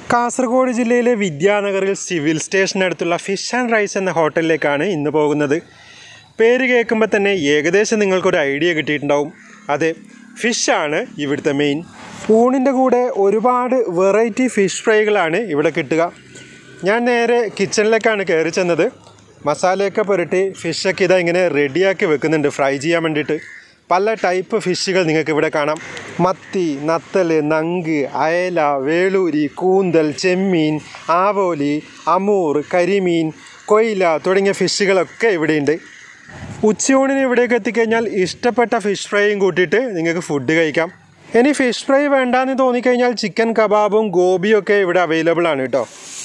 കാസർഗോഡ് ജില്ലയിലെ വിദ്യാനഗറിൽ സിവിൽ സ്റ്റേഷനടുത്തുള്ള ഫിഷ് ആൻഡ് റൈസ് എന്ന ഹോട്ടലിലേക്കാണ് ഇന്ന് പോകുന്നത് പേര് കേൾക്കുമ്പോൾ തന്നെ ഏകദേശം നിങ്ങൾക്കൊരു ഐഡിയ കിട്ടിയിട്ടുണ്ടാവും അതെ ഫിഷാണ് ഇവിടുത്തെ മെയിൻ ഊണിൻ്റെ കൂടെ ഒരുപാട് വെറൈറ്റി ഫിഷ് ഫ്രൈകളാണ് ഇവിടെ കിട്ടുക ഞാൻ നേരെ കിച്ചണിലേക്കാണ് കയറി ചെന്നത് മസാലയൊക്കെ പുരട്ടി ഫിഷൊക്കെ ഇതാ ഇങ്ങനെ റെഡിയാക്കി വെക്കുന്നുണ്ട് ഫ്രൈ ചെയ്യാൻ വേണ്ടിയിട്ട് പല ടൈപ്പ് ഫിഷുകൾ നിങ്ങൾക്ക് ഇവിടെ കാണാം മത്തി നത്തൽ നങ്ക് അയല വേളൂരി കൂന്തൽ ചെമ്മീൻ ആവോലി അമൂർ കരിമീൻ കൊയില തുടങ്ങിയ ഫിഷുകളൊക്കെ ഇവിടെയുണ്ട് ഉച്ചയൂണിന് ഇവിടേക്ക് എത്തിക്കഴിഞ്ഞാൽ ഇഷ്ടപ്പെട്ട ഫിഷ് ഫ്രൈയും കൂട്ടിയിട്ട് നിങ്ങൾക്ക് ഫുഡ് കഴിക്കാം ഇനി ഫിഷ് ഫ്രൈ വേണ്ടാന്ന് തോന്നിക്കഴിഞ്ഞാൽ ചിക്കൻ കബാബും ഗോപിയും ഒക്കെ ഇവിടെ അവൈലബിൾ ആണ് കേട്ടോ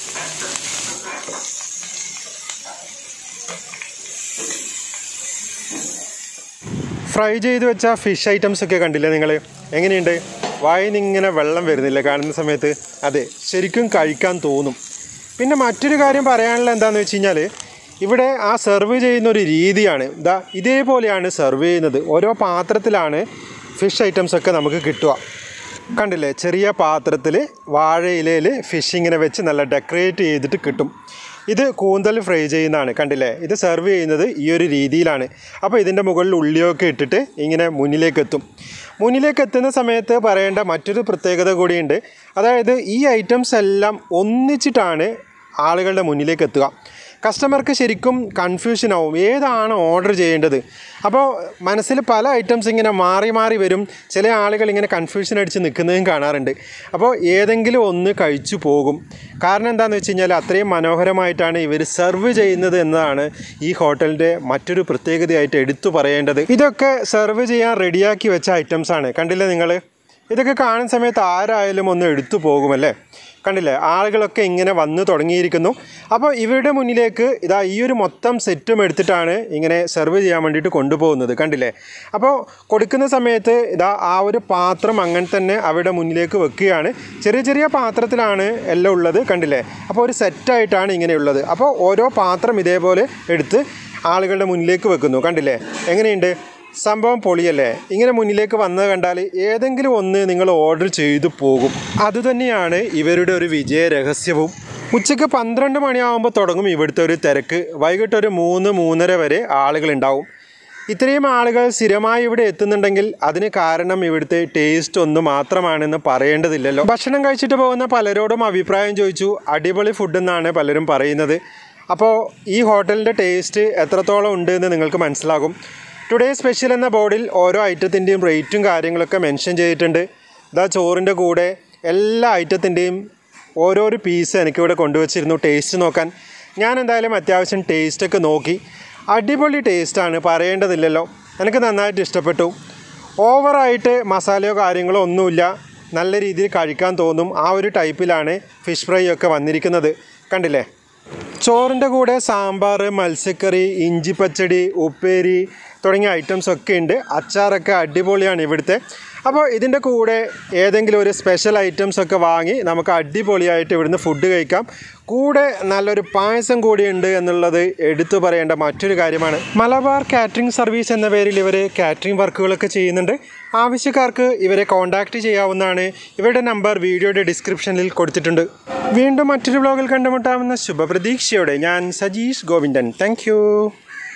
ഫ്രൈ ചെയ്ത് വെച്ച ഫിഷ് ഐറ്റംസ് ഒക്കെ കണ്ടില്ലേ നിങ്ങൾ എങ്ങനെയുണ്ട് വായിന്ന് ഇങ്ങനെ വെള്ളം വരുന്നില്ല കാണുന്ന സമയത്ത് അതെ ശരിക്കും കഴിക്കാൻ തോന്നും പിന്നെ മറ്റൊരു കാര്യം പറയാനുള്ള എന്താണെന്ന് വെച്ച് കഴിഞ്ഞാൽ ഇവിടെ ആ സെർവ് ചെയ്യുന്ന ഒരു രീതിയാണ് ഇതാ ഇതേപോലെയാണ് സെർവ് ചെയ്യുന്നത് ഓരോ പാത്രത്തിലാണ് ഫിഷ് ഐറ്റംസ് ഒക്കെ നമുക്ക് കിട്ടുക കണ്ടില്ലേ ചെറിയ പാത്രത്തിൽ വാഴയിലയിൽ ഫിഷ് ഇങ്ങനെ വെച്ച് നല്ല ഡെക്കറേറ്റ് ചെയ്തിട്ട് കിട്ടും ഇത് കൂന്തൽ ഫ്രൈ ചെയ്യുന്നതാണ് കണ്ടില്ലേ ഇത് സെർവ് ചെയ്യുന്നത് ഈ ഒരു രീതിയിലാണ് അപ്പോൾ ഇതിൻ്റെ മുകളിൽ ഉള്ളിയൊക്കെ ഇട്ടിട്ട് ഇങ്ങനെ മുന്നിലേക്ക് എത്തും മുന്നിലേക്ക് എത്തുന്ന സമയത്ത് പറയേണ്ട മറ്റൊരു പ്രത്യേകത കൂടിയുണ്ട് അതായത് ഈ ഐറ്റംസ് എല്ലാം ഒന്നിച്ചിട്ടാണ് ആളുകളുടെ മുന്നിലേക്ക് എത്തുക കസ്റ്റമർക്ക് ശരിക്കും കൺഫ്യൂഷൻ ആവും ഏതാണ് ഓർഡർ ചെയ്യേണ്ടത് അപ്പോൾ മനസ്സിൽ പല ഐറ്റംസ് ഇങ്ങനെ മാറി മാറി വരും ചില ആളുകൾ ഇങ്ങനെ കൺഫ്യൂഷൻ അടിച്ച് നിൽക്കുന്നതും കാണാറുണ്ട് അപ്പോൾ ഏതെങ്കിലും ഒന്ന് കഴിച്ചു പോകും കാരണം എന്താണെന്ന് വെച്ച് കഴിഞ്ഞാൽ അത്രയും മനോഹരമായിട്ടാണ് ഇവർ സെർവ് ചെയ്യുന്നത് എന്നതാണ് ഈ ഹോട്ടലിൻ്റെ മറ്റൊരു പ്രത്യേകതയായിട്ട് എടുത്തു പറയേണ്ടത് ഇതൊക്കെ സെർവ് ചെയ്യാൻ റെഡിയാക്കി വെച്ച ഐറ്റംസ് ആണ് കണ്ടില്ലേ നിങ്ങൾ ഇതൊക്കെ കാണുന്ന സമയത്ത് ആരായാലും ഒന്ന് എടുത്തു പോകുമല്ലേ കണ്ടില്ലേ ആളുകളൊക്കെ ഇങ്ങനെ വന്നു തുടങ്ങിയിരിക്കുന്നു അപ്പോൾ ഇവരുടെ മുന്നിലേക്ക് ഇതാ ഈ ഒരു മൊത്തം സെറ്റും എടുത്തിട്ടാണ് ഇങ്ങനെ സെർവ് ചെയ്യാൻ വേണ്ടിയിട്ട് കൊണ്ടുപോകുന്നത് കണ്ടില്ലേ അപ്പോൾ കൊടുക്കുന്ന സമയത്ത് ഇതാ ആ ഒരു പാത്രം അങ്ങനെ തന്നെ അവരുടെ മുന്നിലേക്ക് വെക്കുകയാണ് ചെറിയ ചെറിയ പാത്രത്തിലാണ് എല്ലാം ഉള്ളത് കണ്ടില്ലേ അപ്പോൾ ഒരു സെറ്റായിട്ടാണ് ഇങ്ങനെയുള്ളത് അപ്പോൾ ഓരോ പാത്രം ഇതേപോലെ എടുത്ത് ആളുകളുടെ മുന്നിലേക്ക് വെക്കുന്നു കണ്ടില്ലേ എങ്ങനെയുണ്ട് സംഭവം പൊളിയല്ലേ ഇങ്ങനെ മുന്നിലേക്ക് വന്നത് കണ്ടാൽ ഏതെങ്കിലും ഒന്ന് നിങ്ങൾ ഓർഡർ ചെയ്തു പോകും അതുതന്നെയാണ് ഇവരുടെ ഒരു വിജയ രഹസ്യവും ഉച്ചയ്ക്ക് പന്ത്രണ്ട് മണിയാകുമ്പോൾ തുടങ്ങും ഇവിടുത്തെ ഒരു തിരക്ക് വൈകിട്ട് ഒരു മൂന്ന് മൂന്നര വരെ ആളുകളുണ്ടാവും ഇത്രയും ആളുകൾ സ്ഥിരമായി ഇവിടെ എത്തുന്നുണ്ടെങ്കിൽ അതിന് കാരണം ഇവിടുത്തെ ടേസ്റ്റ് ഒന്ന് മാത്രമാണെന്ന് പറയേണ്ടതില്ലല്ലോ ഭക്ഷണം കഴിച്ചിട്ട് പോകുന്ന പലരോടും അഭിപ്രായം ചോദിച്ചു അടിപൊളി ഫുഡ് എന്നാണ് പലരും പറയുന്നത് അപ്പോൾ ഈ ഹോട്ടലിൻ്റെ ടേസ്റ്റ് എത്രത്തോളം ഉണ്ട് എന്ന് നിങ്ങൾക്ക് മനസ്സിലാകും ടുഡേ സ്പെഷ്യൽ എന്ന ബോർഡിൽ ഓരോ ഐറ്റത്തിൻ്റെയും റേറ്റും കാര്യങ്ങളൊക്കെ മെൻഷൻ ചെയ്തിട്ടുണ്ട് ഇതാ ചോറിൻ്റെ കൂടെ എല്ലാ ഐറ്റത്തിൻ്റെയും ഓരോരോ പീസ് എനിക്കിവിടെ കൊണ്ടുവച്ചിരുന്നു ടേസ്റ്റ് നോക്കാൻ ഞാൻ എന്തായാലും അത്യാവശ്യം ടേസ്റ്റൊക്കെ നോക്കി അടിപൊളി ടേസ്റ്റാണ് പറയേണ്ടതില്ലല്ലോ എനിക്ക് നന്നായിട്ട് ഇഷ്ടപ്പെട്ടു ഓവറായിട്ട് മസാലയോ കാര്യങ്ങളോ ഒന്നുമില്ല നല്ല രീതിയിൽ കഴിക്കാൻ തോന്നും ആ ഒരു ടൈപ്പിലാണ് ഫിഷ് ഫ്രൈ ഒക്കെ വന്നിരിക്കുന്നത് കണ്ടില്ലേ ചോറിൻ്റെ കൂടെ സാമ്പാർ മത്സ്യക്കറി ഇഞ്ചി പച്ചടി ഉപ്പേരി തുടങ്ങിയ ഐറ്റംസ് ഒക്കെ ഉണ്ട് അച്ചാറൊക്കെ അടിപൊളിയാണ് ഇവിടുത്തെ അപ്പോൾ ഇതിൻ്റെ കൂടെ ഏതെങ്കിലും ഒരു സ്പെഷ്യൽ ഐറ്റംസ് ഒക്കെ വാങ്ങി നമുക്ക് അടിപൊളിയായിട്ട് ഇവിടുന്ന് ഫുഡ് കഴിക്കാം കൂടെ നല്ലൊരു പായസം കൂടിയുണ്ട് എന്നുള്ളത് എടുത്തു പറയേണ്ട മറ്റൊരു കാര്യമാണ് മലബാർ കാറ്ററിംഗ് സർവീസ് എന്ന പേരിൽ ഇവർ കാറ്ററിംഗ് വർക്കുകളൊക്കെ ചെയ്യുന്നുണ്ട് ആവശ്യക്കാർക്ക് ഇവരെ കോൺടാക്റ്റ് ചെയ്യാവുന്നതാണ് ഇവരുടെ നമ്പർ വീഡിയോയുടെ ഡിസ്ക്രിപ്ഷനിൽ കൊടുത്തിട്ടുണ്ട് വീണ്ടും മറ്റൊരു വ്ലോഗിൽ കണ്ടുമുട്ടാമെന്ന ശുഭപ്രതീക്ഷയോടെ ഞാൻ സജീഷ് ഗോവിന്ദൻ താങ്ക്